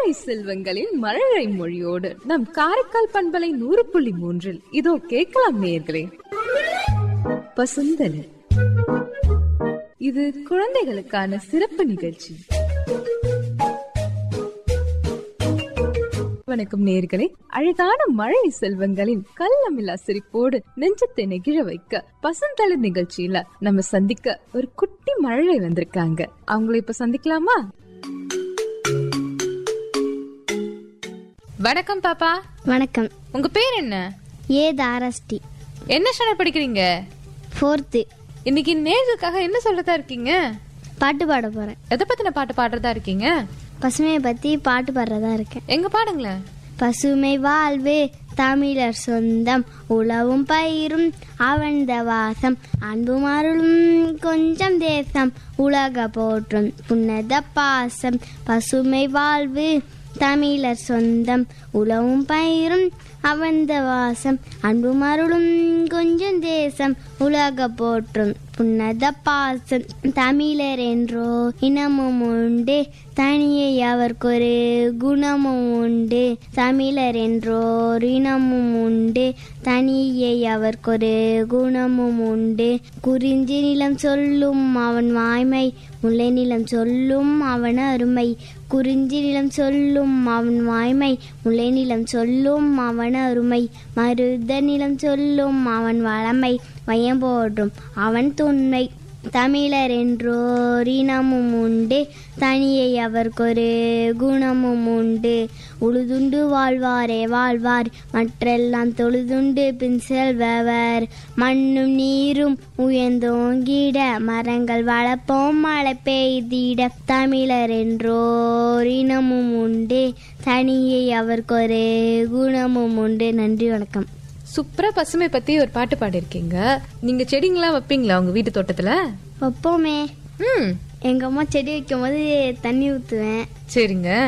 மழலை செல்வங்களின் மழலை மொழியோடு நம் காரைக்கால் பண்பலை நூறு புள்ளி மூன்றில் இதோ கேட்கலாம் நேயர்களே பசுந்தலி இது குழந்தைகளுக்கான சிறப்பு நிகழ்ச்சி வணக்கம் நேர்களே அழகான மழை செல்வங்களின் கள்ளமில்லா சிரிப்போடு நெஞ்சத்தை நெகிழ வைக்க பசுந்தளிர் நிகழ்ச்சியில நம்ம சந்திக்க ஒரு குட்டி மழலை வந்திருக்காங்க அவங்கள இப்ப சந்திக்கலாமா வணக்கம் பாப்பா வணக்கம் உங்க பேர் என்ன ஏ தாராஸ்டி என்ன ஸ்டாண்டர்ட் படிக்கிறீங்க ஃபோர்த்து இன்னைக்கு நேர்களுக்காக என்ன சொல்றதா இருக்கீங்க பாட்டு பாட போகிறேன் எதை பத்தின பாட்டு பாடுறதா இருக்கீங்க பசுமையை பற்றி பாட்டு பாடுறதா இருக்கேன் எங்க பாடுங்களேன் பசுமை வாழ்வு தமிழர் சொந்தம் உழவும் பயிரும் அவழ்ந்த வாசம் அன்பும் அருளும் கொஞ்சம் தேசம் உலக போற்றும் புன்னத பாசம் பசுமை வாழ்வு தமிழர் சொந்தம் உழவும் பயிரும் அவழ்ந்த வாசம் அன்பும் அருளும் கொஞ்சம் தேசம் உலக போற்றும் புன்னத பாசம் தமிழர் என்றோ இனமும் உண்டு தனியே அவர்க்கொரு குணமும் உண்டு தமிழர் என்றோர் இனமும் உண்டு தனியே அவர்க்கொரு குணமும் உண்டு குறிஞ்சி நிலம் சொல்லும் அவன் வாய்மை முல்லை நிலம் சொல்லும் அவன் அருமை குறிஞ்சி நிலம் சொல்லும் அவன் வாய்மை முல்லை நிலம் சொல்லும் அவன் அருமை மருத நிலம் சொல்லும் அவன் வளமை வயம்போடும் அவன் தொன்மை தமிழர் என்றோர் இனமும் உண்டு தனியை அவர்க்கொரு குணமும் உண்டு உழுதுண்டு வாழ்வாரே வாழ்வார் மற்றெல்லாம் தொழுதுண்டு பின் செல்பவர் மண்ணும் நீரும் உயர்ந்தோங்கிட மரங்கள் வளர்ப்போம் மழை பெய்திட தமிழர் என்றோர் இனமும் உண்டு தனியை அவர்க்கொரு குணமும் உண்டு நன்றி வணக்கம் சூப்பரா பசுமை பத்தி ஒரு பாட்டு பாடிருக்கீங்க நீங்க செடிங்களாம் வைப்பீங்களா உங்க வீட்டு தோட்டத்துல வைப்போமே ம் எங்க அம்மா செடி வைக்கும் போது தண்ணி ஊற்றுவேன் சரிங்க